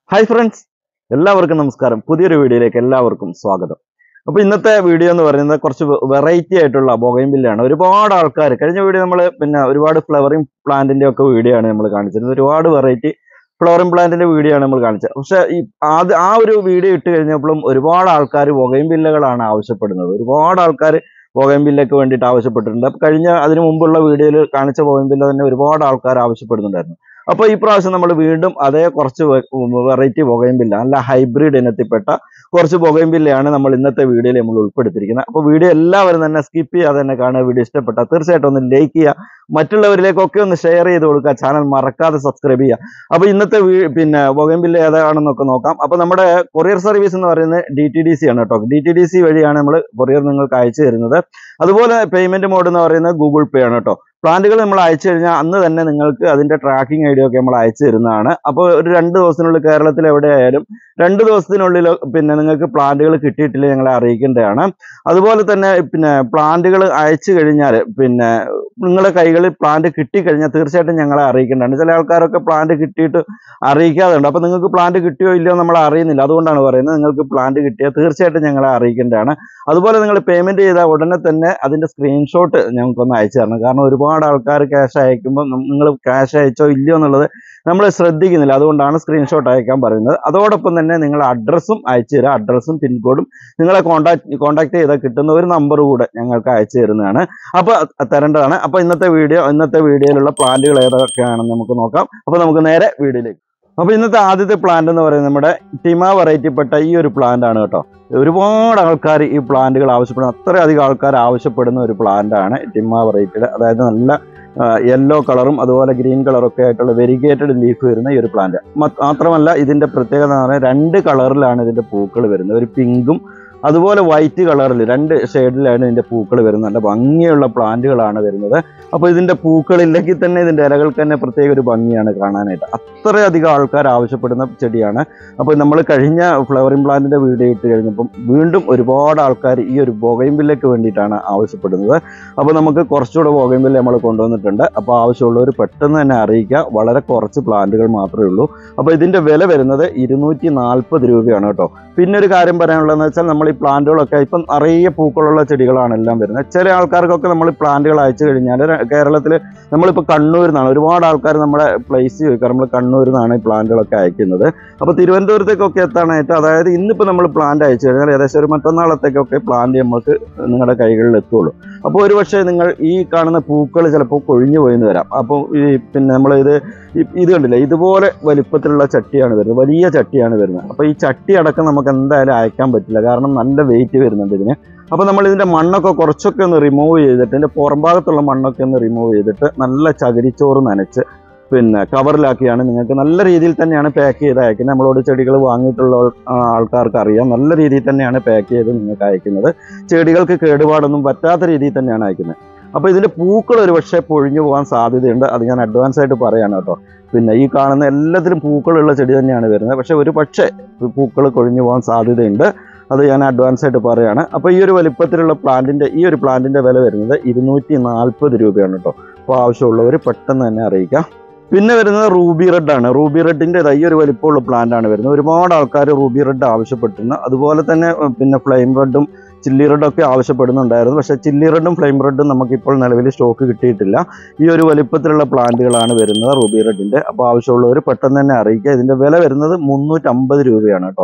Hi friends എല്ലാവർക്കും നമസ്കാരം പുതിയൊരു വീഡിയോയിലേക്ക് എല്ലാവർക്കും സ്വാഗതം അപ്പൊ ഇന്നത്തെ വീഡിയോ എന്ന് പറയുന്നത് കുറച്ച് വെറൈറ്റി ആയിട്ടുള്ള ബൊഗൈൻവില്ലയാണ് ഒരുപാട് ആൾക്കാർ കഴിഞ്ഞ വീഡിയോ നമ്മൾ പിന്നെ ഒരുപാട് ഫ്ലവറിംഗ് പ്ലാന്റിന്റെ ഒക്കെ വീഡിയോ ആണ് നമ്മൾ കാണിച്ചിരുന്നത് ഒരുപാട് വെറൈറ്റി ഫ്ലവറിംഗ് പ്ലാന്റിന്റെ വീഡിയോ ആണ് നമ്മൾ കാണിച്ചത് പക്ഷെ ഈ ആദ്യ ആ ഒരു വീഡിയോ ഇട്ട് കഴിഞ്ഞപ്പോഴും ഒരുപാട് ആൾക്കാർ ബൊഗൈൻവില്ലകളാണ് ആവശ്യപ്പെടുന്നത് ഒരുപാട് ആൾക്കാർ ബൊഗൈൻവില്ലയ്ക്ക് വേണ്ടിയിട്ട് ആവശ്യപ്പെട്ടിട്ടുണ്ട് അപ്പൊ കഴിഞ്ഞ അതിന് മുമ്പുള്ള വീഡിയോയിൽ കാണിച്ച ബൊഗൈൻവില്ല തന്നെ ഒരുപാട് ആൾക്കാർ ആവശ്യപ്പെടുന്നുണ്ടായിരുന്നു അപ്പൊ ഈ പ്രാവശ്യം നമ്മൾ വീണ്ടും അതേ കുറച്ച് വെറൈറ്റി ബൊഗൈൻവില്ല നല്ല ഹൈബ്രിഡ് ഇനത്തിൽപ്പെട്ട കുറച്ച് ബൊഗൈൻവില്ലയാണ് നമ്മൾ ഇന്നത്തെ വീഡിയോയിൽ നമ്മൾ ഉൾപ്പെടുത്തിയിരിക്കുന്നത് അപ്പോൾ വീഡിയോ എല്ലാവരും തന്നെ സ്കിപ്പ് ചെയ്യാതെ തന്നെ കാണുക വീഡിയോ ഇഷ്ടപ്പെട്ടാൽ തീർച്ചയായിട്ടും ഒന്ന് ലൈക്ക് ചെയ്യുക മറ്റുള്ളവരിലേക്കൊക്കെ ഒന്ന് ഷെയർ ചെയ്ത് കൊടുക്കുക ചാനൽ മറക്കാതെ സബ്സ്ക്രൈബ് ചെയ്യുക അപ്പോൾ ഇന്നത്തെ വീ- പിന്നെ ബൊഗൈൻവില്ല ഏതാണെന്നൊക്കെ നോക്കാം അപ്പോൾ നമ്മുടെ കൊറിയർ സർവീസ് എന്ന് പറയുന്നത് ഡി ടി ഡി സി ആണ് കേട്ടോ ഡി ടി ഡി സി വഴിയാണ് നമ്മൾ കൊറിയർ നിങ്ങൾക്ക് അയച്ചു തരുന്നത് അതുപോലെ പേയ്മെന്റ് മോഡ് എന്ന് പറയുന്നത് ഗൂഗിൾ പേ ആണ് കേട്ടോ പ്ലാന്റുകൾ നമ്മൾ അയച്ചു കഴിഞ്ഞാൽ അന്ന് തന്നെ നിങ്ങൾക്ക് അതിന്റെ ട്രാക്കിംഗ് ഐ ഡി ഒക്കെ നമ്മൾ അയച്ചു തരുന്നതാണ് അപ്പോൾ ഒരു രണ്ട് ദിവസത്തിനുള്ളിൽ കേരളത്തിൽ എവിടെയായാലും രണ്ട് ദിവസത്തിനുള്ളിൽ പിന്നെ നിങ്ങൾക്ക് പ്ലാന്റുകൾ കിട്ടിയിട്ടില്ല ഞങ്ങളെ അറിയിക്കേണ്ടതാണ് അതുപോലെ തന്നെ പിന്നെ പ്ലാന്റുകൾ അയച്ചു കഴിഞ്ഞാൽ പിന്നെ നിങ്ങളുടെ കൈകളിൽ പ്ലാന്റ് കിട്ടിക്കഴിഞ്ഞാൽ തീർച്ചയായിട്ടും ഞങ്ങളെ അറിയിക്കേണ്ടതാണ് ചില ആൾക്കാരൊക്കെ പ്ലാന്റ് കിട്ടിയിട്ട് അറിയിക്കാതെ ഉണ്ട് അപ്പോൾ നിങ്ങൾക്ക് പ്ലാന്റ് കിട്ടിയോ ഇല്ലയോ നമ്മൾ അറിയുന്നില്ല അതുകൊണ്ടാണ് പറയുന്നത് നിങ്ങൾക്ക് പ്ലാന്റ് കിട്ടിയാൽ തീർച്ചയായിട്ടും ഞങ്ങളെ അറിയിക്കേണ്ടതാണ് അതുപോലെ നിങ്ങൾ പേയ്മെന്റ് ചെയ്താൽ ഉടനെ തന്നെ അതിന്റെ സ്ക്രീൻഷോട്ട് ഞങ്ങൾക്കൊന്ന് അയച്ചു തരണം കാരണം ഒരുപാട് ആൾക്കാർ ക്യാഷ് അയക്കുമ്പോൾ നിങ്ങൾ ക്യാഷ് അയച്ചോ ഇല്ലയോ എന്നുള്ളത് നമ്മൾ ശ്രദ്ധിക്കുന്നില്ല അതുകൊണ്ടാണ് സ്ക്രീൻഷോട്ട് അയക്കാൻ പറയുന്നത് അതോടൊപ്പം തന്നെ നിങ്ങൾ അഡ്രസ്സും അയച്ചു തരാം അഡ്രസ്സും പിൻകോഡും നിങ്ങളെ കോൺടാക്ട് കോൺടാക്ട് ചെയ്താൽ കിട്ടുന്ന ഒരു നമ്പർ കൂടെ ഞങ്ങൾക്ക് അയച്ചു തരുന്നതാണ് അപ്പോൾ തരേണ്ടതാണ് അപ്പോൾ ഇന്നത്തെ വീഡിയോ ഇന്നത്തെ വീഡിയോയിലുള്ള പ്ലാന്റുകൾ ഏതൊക്കെയാണെന്ന് നമുക്ക് നോക്കാം അപ്പോൾ നമുക്ക് നേരെ വീഡിയോയിലേക്ക് അപ്പോൾ ഇന്നത്തെ ആദ്യത്തെ പ്ലാന്റ് എന്ന് പറയുന്നത് നമ്മുടെ ടിമ വെറൈറ്റിപ്പെട്ട ഈ ഒരു പ്ലാന്റ് ആണ് കേട്ടോ ഒരുപാട് ആൾക്കാർ ഈ പ്ലാന്റുകൾ ആവശ്യപ്പെടുന്ന അത്രയധികം ആൾക്കാർ ആവശ്യപ്പെടുന്ന ഒരു പ്ലാന്റ് ആണ് ടിമ വെറൈറ്റിയുടെ അതായത് നല്ല യെല്ലോ കളറും അതുപോലെ ഗ്രീൻ കളറും ഒക്കെ ആയിട്ടുള്ള വെരിഗേറ്റഡ് ലീഫ് വരുന്ന ഈ ഒരു പ്ലാന്റ് മാത്രമല്ല ഇതിന്റെ പ്രത്യേകത എന്ന് പറഞ്ഞാൽ രണ്ട് കളറിലാണ് ഇതിന്റെ പൂക്കൾ വരുന്നത് ഒരു പിങ്കും അതുപോലെ വൈറ്റ് കളറിൽ രണ്ട് ഷെയ്ഡിലാണ് ഇതിന്റെ പൂക്കൾ വരുന്നത് നല്ല ഭംഗിയുള്ള പ്ലാന്റുകളാണ് വരുന്നത് അപ്പോൾ ഇതിന്റെ പൂക്കളില്ലെങ്കിൽ തന്നെ ഇതിന്റെ ഇലകൾക്ക് തന്നെ പ്രത്യേക ഒരു ഭംഗിയാണ് കാണാനായിട്ട് അത്രയധികം ആൾക്കാർ ആവശ്യപ്പെടുന്ന ചെടിയാണ് അപ്പോൾ നമ്മൾ കഴിഞ്ഞ ഫ്ലവറിംഗ് പ്ലാന്റിന്റെ വീഡിയോ ഇട്ട് കഴിഞ്ഞപ്പം വീണ്ടും ഒരുപാട് ആൾക്കാർ ഈ ഒരു ബൊഗൈൻവില്ലയ്ക്ക് വേണ്ടിയിട്ടാണ് ആവശ്യപ്പെടുന്നത് അപ്പോൾ നമുക്ക് കുറച്ചുകൂടെ ബൊഗൈൻവില്ല നമ്മൾ കൊണ്ടുവന്നിട്ടുണ്ട് അപ്പോൾ ആവശ്യമുള്ളവർ പെട്ടെന്ന് തന്നെ അറിയിക്കുക വളരെ കുറച്ച് പ്ലാന്റുകൾ മാത്രമേ ഉള്ളൂ അപ്പോൾ ഇതിന്റെ വില വരുന്നത് ഇരുന്നൂറ്റി നാൽപ്പത് രൂപയാണ് കേട്ടോ പിന്നെ ഒരു കാര്യം പറയാനുള്ളതെന്ന് വെച്ചാൽ നമ്മൾ ഈ പ്ലാന്റുകളൊക്കെ ഇപ്പം നിറയെ പൂക്കളുള്ള ചെടികളാണ് എല്ലാം വരുന്നത് ചില ആൾക്കാർക്കൊക്കെ നമ്മൾ ഈ പ്ലാന്റുകൾ അയച്ചു കഴിഞ്ഞാൽ കേരളത്തിൽ നമ്മളിപ്പോൾ കണ്ണൂരിൽ നിന്നാണ് ഒരുപാട് ആൾക്കാർ നമ്മളെ പ്ലേസ് ചോദിക്കുക നമ്മൾ കണ്ണൂരിൽ നിന്നാണ് ഈ പ്ലാന്റുകളൊക്കെ അയക്കുന്നത് അപ്പോൾ തിരുവനന്തപുരത്തേക്കൊക്കെ എത്താനായിട്ട് അതായത് ഇന്നിപ്പോൾ നമ്മൾ പ്ലാന്റ് അയച്ചു കഴിഞ്ഞാൽ ഏകദേശം ഒരു മറ്റന്നാളത്തേക്കൊക്കെ പ്ലാന്റ് നമുക്ക് നിങ്ങളുടെ കൈകളിൽ എത്തുള്ളൂ അപ്പോൾ ഒരു പക്ഷേ നിങ്ങൾ ഈ കാണുന്ന പൂക്കൾ ചിലപ്പോൾ കൊഴിഞ്ഞു പോയിന്ന് വരാം അപ്പോൾ ഈ പിന്നെ നമ്മൾ ഇത് ഈ- ഇത് കണ്ടില്ലേ ഇതുപോലെ വലിപ്പത്തിലുള്ള ചട്ടിയാണ് വരുന്നത് വലിയ ചട്ടിയാണ് വരുന്നത് അപ്പോൾ ഈ ചട്ടി അടക്കം നമുക്ക് എന്തായാലും അയക്കാൻ പറ്റില്ല കാരണം നല്ല വെയിറ്റ് വരുന്നുണ്ട് ഇതിന് അപ്പോൾ നമ്മൾ ഇതിൻ്റെ മണ്ണൊക്കെ കുറച്ചൊക്കെ ഒന്ന് റിമൂവ് ചെയ്തിട്ട് ഇതിൻ്റെ പുറംഭാഗത്തുള്ള മണ്ണൊക്കെ ഒന്ന് റിമൂവ് ചെയ്തിട്ട് നല്ല ചകിരിച്ചോറ് നനച്ച് പിന്നെ കവറിലാക്കിയാണ് നിങ്ങൾക്ക് നല്ല രീതിയിൽ തന്നെയാണ് പാക്ക് ചെയ്ത് അയക്കുന്നത് നമ്മളോട് ചെടികൾ വാങ്ങിയിട്ടുള്ള ആ, ആൾക്കാർക്ക് അറിയാം നല്ല രീതിയിൽ തന്നെയാണ് പാക്ക് ചെയ്ത് നിങ്ങൾക്ക് അയക്കുന്നത് ചെടികൾക്ക് കേടുപാടൊന്നും പറ്റാത്ത രീതിയിൽ തന്നെയാണ് അയക്കുന്നത് അപ്പോൾ ഇതിൻ്റെ പൂക്കൾ ഒരു പക്ഷേ പൊഴിഞ്ഞു പോകാൻ സാധ്യതയുണ്ട് അത് ഞാൻ അഡ്വാൻസ് ആയിട്ട് പറയാണ് കേട്ടോ പിന്നെ ഈ കാണുന്ന എല്ലാത്തിലും പൂക്കളുള്ള ചെടി തന്നെയാണ് വരുന്നത് പക്ഷേ ഒരു പക്ഷേ പൂക്കൾ കൊഴിഞ്ഞു പോകാൻ സാധ്യതയുണ്ട് അത് ഞാൻ അഡ്വാൻസ് ആയിട്ട് പറയാണ് അപ്പോൾ ഈ ഒരു വലിപ്പത്തിലുള്ള പ്ലാന്റിൻ്റെ ഈ ഒരു പ്ലാന്റിൻ്റെ വില വരുന്നത് ഇരുന്നൂറ്റി നാൽപ്പത് രൂപയാണ് കേട്ടോ അപ്പോൾ ആവശ്യമുള്ളവർ പെട്ടെന്ന് തന്നെ അറിയിക്കാം പിന്നെ വരുന്നത് റൂബി റെഡ് ആണ് റൂബി റെഡിൻ്റെ ഈ ഒരു വലിപ്പമുള്ള പ്ലാന്റ് ആണ് വരുന്നത് ഒരുപാട് ആൾക്കാർ റൂബി റെഡ് ആവശ്യപ്പെട്ടിരുന്നു അതുപോലെ തന്നെ ഉം, പിന്നെ ഫ്ലെയിം റെഡും ചില്ലി റെഡും ഒക്കെ ആവശ്യപ്പെടുന്നുണ്ടായിരുന്നു പക്ഷേ ചില്ലി റെഡും ഫ്ലെയിം റെഡും നമുക്കിപ്പോൾ നിലവിൽ സ്റ്റോക്ക് കിട്ടിയിട്ടില്ല ഈ ഒരു വലിപ്പത്തിലുള്ള പ്ലാന്റുകളാണ് വരുന്നത് റൂബി റെഡിൻ്റെ അപ്പോൾ ആവശ്യമുള്ളവർ പെട്ടെന്ന് തന്നെ അറിയിക്കുക ഇതിൻ്റെ വില വരുന്നത് മുന്നൂറ്റമ്പത് രൂപയാണ് കേട്ടോ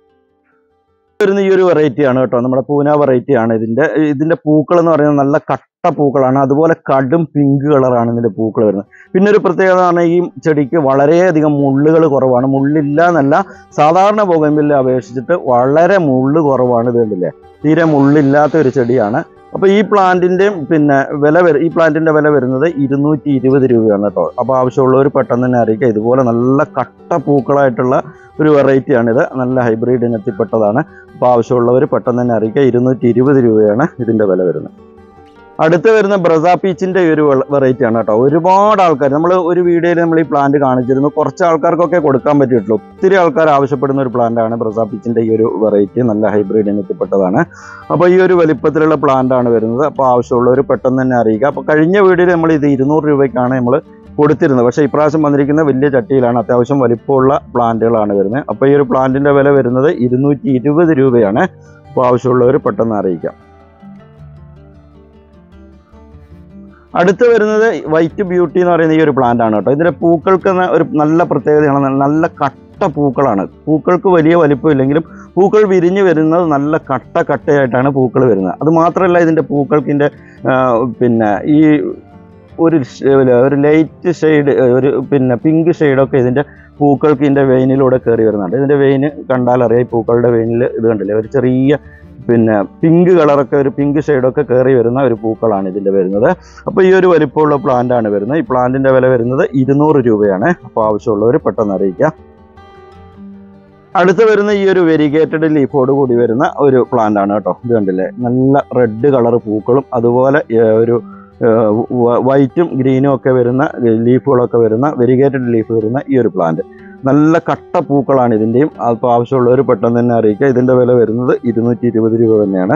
വരുന്ന ഈ ഒരു വെറൈറ്റി ആണ് കേട്ടോ നമ്മുടെ പൂന വെറൈറ്റി ആണ് ഇതിന്റെ ഇതിന്റെ പൂക്കൾ എന്ന് പറയുന്നത് നല്ല കട്ട പൂക്കളാണ് അതുപോലെ കടും പിങ്ക് കളറാണ് ഇതിന്റെ പൂക്കൾ വരുന്നത് പിന്നെ ഒരു പ്രത്യേകത എന്ന് പറഞ്ഞാൽ ഈ ചെടിക്ക് വളരെയധികം മുള്ളുകൾ കുറവാണ് മുള്ളില്ല എന്നല്ല സാധാരണ പുകമ്പില്ലെ അപേക്ഷിച്ചിട്ട് വളരെ മുള്ള് കുറവാണ് ഇത് കണ്ടില്ലേ തീരെ മുള്ളില്ലാത്ത ഒരു ചെടിയാണ് അപ്പോൾ ഈ പ്ലാന്റിന്റെയും പിന്നെ വില വര ഈ പ്ലാന്റിന്റെ വില വരുന്നത് ഇരുന്നൂറ്റി ഇരുപത് രൂപയാണ് കേട്ടോ അപ്പോൾ ആവശ്യമുള്ളവർ പെട്ടെന്ന് തന്നെ അറിയിക്കുക ഇതുപോലെ നല്ല കട്ട പൂക്കളായിട്ടുള്ള ഒരു വെറൈറ്റിയാണിത് നല്ല ഹൈബ്രിഡ് ഇനത്തിൽപ്പെട്ടതാണ് അപ്പോൾ ആവശ്യമുള്ളവർ പെട്ടെന്ന് തന്നെ അറിയിക്കുക ഇരുന്നൂറ്റി ഇരുപത് രൂപയാണ് ഇതിൻ്റെ വില വരുന്നത് അടുത്ത് വരുന്ന ബ്രസ പീച്ചിൻ്റെ ഈ ഒരു വെറൈറ്റി ആണ് കേട്ടോ ഒരുപാട് ആൾക്കാർ നമ്മൾ ഒരു വീഡിയോയിൽ നമ്മൾ ഈ പ്ലാന്റ് കാണിച്ചിരുന്നു കുറച്ച് ആൾക്കാർക്കൊക്കെ കൊടുക്കാൻ പറ്റിയിട്ടുള്ളൂ ഒത്തിരി ആൾക്കാർ ആവശ്യപ്പെടുന്ന ഒരു പ്ലാന്റ് ആണ് ബ്രസ പീച്ചിൻ്റെ ഈ ഒരു വെറൈറ്റി നല്ല ഹൈബ്രിഡ് ഇനത്തിൽപ്പെട്ടതാണ് അപ്പോൾ ഈ ഒരു വലിപ്പത്തിലുള്ള പ്ലാന്റ് ആണ് വരുന്നത് അപ്പോൾ ആവശ്യമുള്ളവർ പെട്ടെന്ന് തന്നെ അറിയിക്കുക അപ്പോൾ കഴിഞ്ഞ വീഡിയോയിൽ നമ്മൾ ഇത് ഇരുന്നൂറ് രൂപയ്ക്കാണ് നമ്മൾ കൊടുത്തിരുന്നത് പക്ഷേ ഇപ്രാവശ്യം വന്നിരിക്കുന്ന വലിയ ചട്ടിയിലാണ് അത്യാവശ്യം വലിപ്പമുള്ള പ്ലാന്റുകളാണ് വരുന്നത് അപ്പോൾ ഈ ഒരു പ്ലാന്റിൻ്റെ വില വരുന്നത് ഇരുന്നൂറ്റി ഇരുപത് രൂപയാണ് അപ്പോൾ ആവശ്യമുള്ളവർ പെട്ടെന്ന് അറിയിക്കാം അടുത്ത് വരുന്നത് വൈറ്റ് ബ്യൂട്ടി എന്ന് പറയുന്ന ഈ ഒരു പ്ലാന്റ് ആണ് കേട്ടോ ഇതിന്റെ പൂക്കൾക്ക് ന- ഒരു നല്ല പ്രത്യേകതയാണ് ന- നല്ല കട്ട പൂക്കളാണ് പൂക്കൾക്ക് വലിയ വലിപ്പമില്ലെങ്കിലും പൂക്കൾ വിരിഞ്ഞ് വരുന്നത് നല്ല കട്ട കട്ടയായിട്ടാണ് പൂക്കൾ വരുന്നത് അത് മാത്രമല്ല ഇതിന്റെ പൂക്കൾക്കിൻ്റെ പിന്നെ ഈ ഒരു ഷ- ഒരു ലൈറ്റ് ഷെയ്ഡ് ഒരു പിന്നെ പിങ്ക് ഷെയ്ഡൊക്കെ ഇതിന്റെ പൂക്കൾക്ക് ഇതിന്റെ വെയിനിലൂടെ കയറി വരുന്നുണ്ട് ഇതിന്റെ വെയിന് കണ്ടാൽ അറിയാം ഈ പൂക്കളുടെ വെയിനിൽ ഇത് കണ്ടില്ലേ ഒരു ചെറിയ പിന്നെ പിങ്ക് കളറൊക്കെ ഒരു പിങ്ക് ഷെയ്ഡൊക്കെ കയറി വരുന്ന ഒരു പൂക്കളാണ് ഇതിന്റെ വരുന്നത് അപ്പോൾ ഈ ഒരു വലിപ്പമുള്ള പ്ലാന്റ് ആണ് വരുന്നത് ഈ പ്ലാന്റിന്റെ വില വരുന്നത് ഇരുന്നൂറ് രൂപയാണ് അപ്പോൾ ആവശ്യമുള്ളവർ പെട്ടെന്ന് അറിയിക്കുക അടുത്ത് വരുന്ന ഈ ഒരു വെരിഗേറ്റഡ് ലീഫോട് കൂടി വരുന്ന ഒരു പ്ലാന്റ് ആണ് കേട്ടോ ഇത് കണ്ടില്ലേ നല്ല റെഡ് കളർ പൂക്കളും അതുപോലെ ഏർ, ഒരു വൈറ്റും ഗ്രീനും ഒക്കെ വരുന്ന ലീഫുകളൊക്കെ വരുന്ന വെരിഗേറ്റഡ് ലീഫ് വരുന്ന ഈ ഒരു പ്ലാന്റ് നല്ല കട്ട പൂക്കളാണ് ഇതിൻ്റെയും അപ്പോൾ ആവശ്യമുള്ളവർ പെട്ടെന്ന് തന്നെ അറിയിക്കുക ഇതിൻ്റെ വില വരുന്നത് ഇരുന്നൂറ്റി ഇരുപത് രൂപ തന്നെയാണ്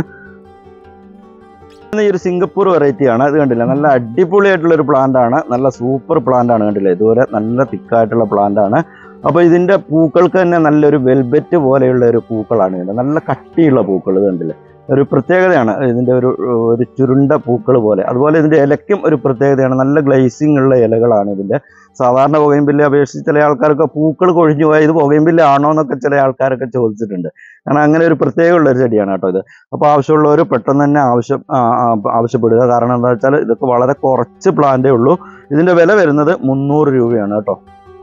ഈ ഒരു സിംഗപ്പൂർ വെറൈറ്റി ആണ് ഇത് കണ്ടില്ല നല്ല അടിപൊളിയായിട്ടുള്ള ഒരു പ്ലാന്റ് ആണ് നല്ല സൂപ്പർ പ്ലാന്റ് ആണ് കണ്ടില്ലേ ഇതുവരെ നല്ല തിക്കായിട്ടുള്ള പ്ലാന്റ് ആണ് അപ്പോൾ ഇതിന്റെ പൂക്കൾക്ക് തന്നെ നല്ലൊരു വെൽബെറ്റ് പോലെയുള്ള ഒരു പൂക്കളാണ് ഇതിന്റെ നല്ല കട്ടിയുള്ള പൂക്കൾ ഇത് കണ്ടില്ലേ ഒരു പ്രത്യേകതയാണ് ഇതിന്റെ ഒരു ഒരു ചുരുണ്ട പൂക്കൾ പോലെ അതുപോലെ ഇതിന്റെ ഇലയ്ക്കും ഒരു പ്രത്യേകതയാണ് നല്ല ഗ്ലേസിംഗ് ഉള്ള ഇലകളാണ് ഇതിന്റെ സാധാരണ പുകയമ്പില്ലെ അപേക്ഷിച്ച് ചില ആൾക്കാർക്ക് പൂക്കൾ കൊഴിഞ്ഞു പോയാൽ ഇത് പുകയമ്പില്ലെ ആണോ എന്നൊക്കെ ചില ആൾക്കാരൊക്കെ ചോദിച്ചിട്ടുണ്ട് കാരണം അങ്ങനെ ഒരു പ്രത്യേകമുള്ള ഒരു ചെടിയാണ് കേട്ടോ ഇത് അപ്പോൾ ആവശ്യമുള്ളവർ പെട്ടെന്ന് തന്നെ ആവശ്യം ആ, ആ, ആവശ്യപ്പെടുക കാരണം എന്താ വെച്ചാൽ ഇതൊക്കെ വളരെ കുറച്ച് പ്ലാന്റേ ഉള്ളൂ ഇതിന്റെ വില വരുന്നത് മുന്നൂറ് രൂപയാണ് കേട്ടോ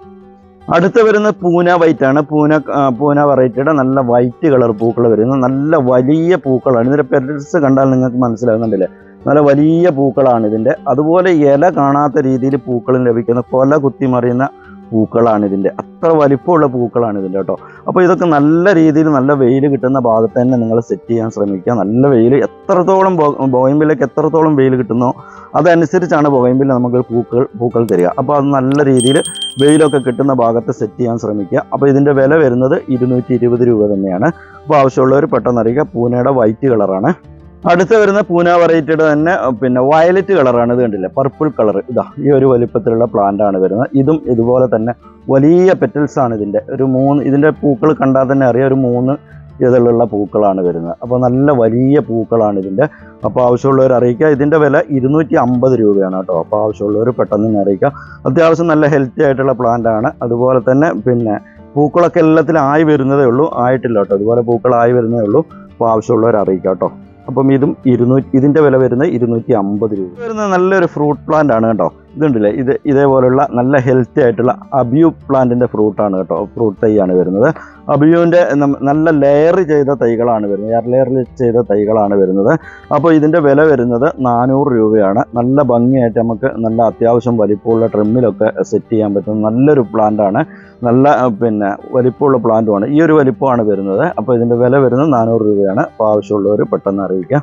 അടുത്ത വരുന്ന പൂന വൈറ്റ് ആണ് പൂന ആ, പൂന വെറൈറ്റിയുടെ നല്ല വൈറ്റ് കളർ പൂക്കൾ വരുന്നത് നല്ല വലിയ പൂക്കളാണ് ഇതിന്റെ പെരൽസ് കണ്ടാൽ നിങ്ങൾക്ക് മനസ്സിലാകുന്നുണ്ടല്ലേ നല്ല വലിയ പൂക്കളാണ് ഇതിന്റെ അതുപോലെ ഇല കാണാത്ത രീതിയിൽ പൂക്കളും ലഭിക്കുന്ന കൊല കുത്തി മറിയുന്ന പൂക്കളാണ് ഇതിന്റെ അത്ര വലിപ്പമുള്ള പൂക്കളാണ് ഇതിന്റെ കേട്ടോ അപ്പോൾ ഇതൊക്കെ നല്ല രീതിയിൽ നല്ല വെയിൽ കിട്ടുന്ന ഭാഗത്ത് തന്നെ നിങ്ങൾ സെറ്റ് ചെയ്യാൻ ശ്രമിക്കുക നല്ല വെയിൽ എത്രത്തോളം ബോയിമ്പിലേക്ക് എത്രത്തോളം വെയിൽ കിട്ടുന്നോ അതനുസരിച്ചാണ് ബോയിമ്പിൽ നമുക്ക് പൂക്കൾ പൂക്കൾ തരിക അപ്പോൾ അത് നല്ല രീതിയിൽ വെയിലൊക്കെ കിട്ടുന്ന ഭാഗത്ത് സെറ്റ് ചെയ്യാൻ ശ്രമിക്കുക അപ്പോൾ ഇതിൻ്റെ വില വരുന്നത് ഇരുന്നൂറ്റി ഇരുപത് രൂപ തന്നെയാണ് അപ്പോൾ ആവശ്യമുള്ളവർ പെട്ടെന്ന് അറിയിക്കുക പൂനയുടെ വൈറ്റ് കളറാണ് അടുത്ത് വരുന്ന പൂന വെറൈറ്റിയുടെ തന്നെ അഹ് പിന്നെ വയലറ്റ് കളറാണ് ഇത് കണ്ടില്ലേ പർപ്പിൾ കളർ ഇതാ ഈ ഒരു വലിപ്പത്തിലുള്ള പ്ലാന്റ് ആണ് വരുന്നത് ഇതും ഇതുപോലെ തന്നെ വലിയ പെറ്റൽസ് ആണ് ഇതിൻ്റെ ഒരു മൂന്ന് ഇതിൻ്റെ പൂക്കൾ കണ്ടാൽ തന്നെ അറിയാം ഒരു മൂന്ന് ഇതിലുള്ള പൂക്കളാണ് വരുന്നത് അപ്പോൾ നല്ല വലിയ പൂക്കളാണ് ഇതിൻ്റെ അപ്പോൾ ആവശ്യമുള്ളവർ അറിയിക്കുക ഇതിൻ്റെ വില ഇരുന്നൂറ്റി അമ്പത് രൂപയാണ് കേട്ടോ അപ്പോൾ ആവശ്യമുള്ളവർ പെട്ടെന്ന് തന്നെ അറിയിക്കുക അത്യാവശ്യം നല്ല ഹെൽത്തി ആയിട്ടുള്ള പ്ലാന്റ് ആണ് അതുപോലെ തന്നെ പിന്നെ പൂക്കളൊക്കെ എല്ലാത്തിലും ആയി വരുന്നതേ ഉള്ളൂ ആയിട്ടില്ല കേട്ടോ അതുപോലെ പൂക്കൾ ആയി വരുന്നതേ ഉള്ളൂ അപ്പോൾ ആവശ്യമുള്ളവർ അറിയിക്കുക കേട്ടോ അപ്പം ഇതും ഇരുന്നൂറ്റി ഇതിൻ്റെ വില വരുന്നത് ഇരുന്നൂറ്റി അമ്പത് രൂപ ഇത് വരുന്നത് നല്ലൊരു ഫ്രൂട്ട് പ്ലാന്റ് ആണ് കേട്ടോ ഇതുണ്ടല്ലേ ഇത് ഇതേപോലുള്ള നല്ല ഹെൽത്തി ആയിട്ടുള്ള അബിയു പ്ലാന്റിൻ്റെ ഫ്രൂട്ടാണ് കേട്ടോ ഫ്രൂട്ട് തൈയാണ് വരുന്നത് അബിയുവിൻ്റെ നല്ല ലെയർ ചെയ്ത തൈകളാണ് വരുന്നത് എയർ ലെയറിൽ ചെയ്ത തൈകളാണ് വരുന്നത് അപ്പോൾ ഇതിൻ്റെ വില വരുന്നത് നാനൂറ് രൂപയാണ് നല്ല ഭംഗിയായിട്ട് നമുക്ക് നല്ല അത്യാവശ്യം വലിപ്പമുള്ള ട്രിമ്മിലൊക്കെ സെറ്റ് ചെയ്യാൻ പറ്റുന്ന നല്ലൊരു പ്ലാന്റാണ് നല്ല അഹ്, പിന്നെ വലിപ്പമുള്ള പ്ലാന്റുമാണ് ഈ ഒരു വലിപ്പമാണ് വരുന്നത് അപ്പോൾ ഇതിൻ്റെ വില വരുന്നത് നാനൂറ് രൂപയാണ് അപ്പോൾ ആവശ്യമുള്ളവർ പെട്ടെന്ന് അറിയിക്കുക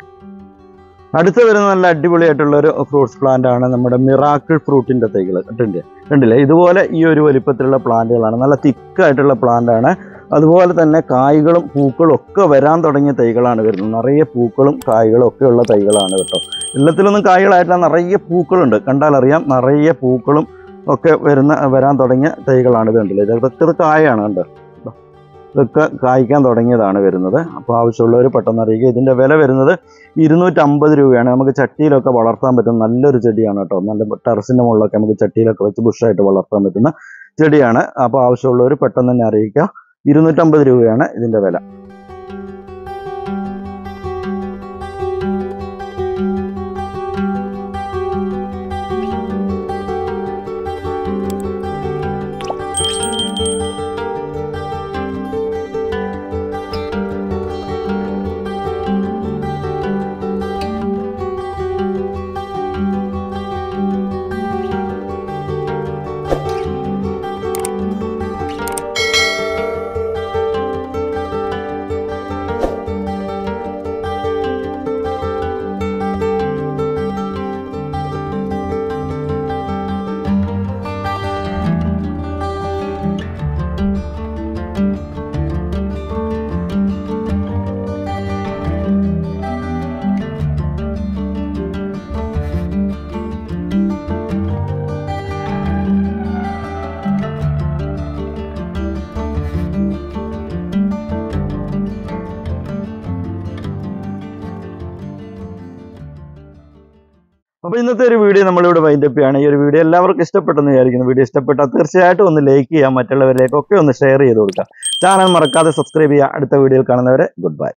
അടുത്ത് വരുന്ന നല്ല അടിപൊളിയായിട്ടുള്ള ഒരു ഫ്രൂട്ട്സ് പ്ലാന്റ് ആണ് നമ്മുടെ മിറാക്കിൾ ഫ്രൂട്ടിന്റെ തൈകൾ കണ്ടില്ലേ കണ്ടില്ലേ ഇതുപോലെ ഈ ഒരു വലിപ്പത്തിലുള്ള പ്ലാന്റുകളാണ് നല്ല തിക്കായിട്ടുള്ള പ്ലാന്റ് ആണ് അതുപോലെ തന്നെ കായ്കളും പൂക്കളും ഒക്കെ വരാൻ തുടങ്ങിയ തൈകളാണ് വരുന്നത് നിറയെ പൂക്കളും കായ്കളും ഒക്കെ ഉള്ള തൈകളാണ് കേട്ടോ എല്ലാത്തിലൊന്നും കായ്കളായിട്ടില്ല നിറയെ പൂക്കളുണ്ട് കണ്ടാൽ അറിയാം നിറയെ പൂക്കളും ഒക്കെ വരുന്ന വരാൻ തുടങ്ങിയ തൈകളാണ് ഇത് കണ്ടില്ലേ ഇതൊക്കെ ഇത് കായാണ് കണ്ടോ ദാ. ഇതൊക്കെ കായ്ക്കാൻ തുടങ്ങിയതാണ് വരുന്നത് അപ്പോൾ ആവശ്യമുള്ളവർ പെട്ടെന്ന് അറിയിക്കുക ഇതിൻ്റെ വില വരുന്നത് ഇരുന്നൂറ്റമ്പത് രൂപയാണ് നമുക്ക് ചട്ടിയിലൊക്കെ വളർത്താൻ പറ്റുന്ന നല്ലൊരു ചെടിയാണ് കേട്ടോ നല്ല ടെറസിൻ്റെ മുകളിലൊക്കെ നമുക്ക് ചട്ടിയിലൊക്കെ വെച്ച് ബുഷായിട്ട് വളർത്താൻ പറ്റുന്ന ചെടിയാണ് അപ്പോൾ ആവശ്യമുള്ളവർ പെട്ടെന്ന് തന്നെ അറിയിക്കുക ഇരുന്നൂറ്റമ്പത് രൂപയാണ് ഇതിൻ്റെ വില അപ്പൊ ഇന്നത്തെ ഒരു വീഡിയോ നമ്മളിവിടെ വൈൻഡപ്പ് ചെയ്യാണ് ഈ ഒരു വീഡിയോ എല്ലാവർക്കും ഇഷ്ടപ്പെട്ടെന്ന് വിചാരിക്കുന്നു വീഡിയോ ഇഷ്ടപ്പെട്ടാൽ തീർച്ചയായിട്ടും ഒന്ന് ലൈക്ക് ചെയ്യാം മറ്റുള്ളവരിലേക്കൊക്കെ ഒന്ന് ഷെയർ ചെയ്ത് കൊടുക്കുക ചാനൽ മറക്കാതെ സബ്സ്ക്രൈബ് ചെയ്യുക അടുത്ത വീഡിയോയിൽ കാണുന്നവരെ ഗുഡ് ബൈ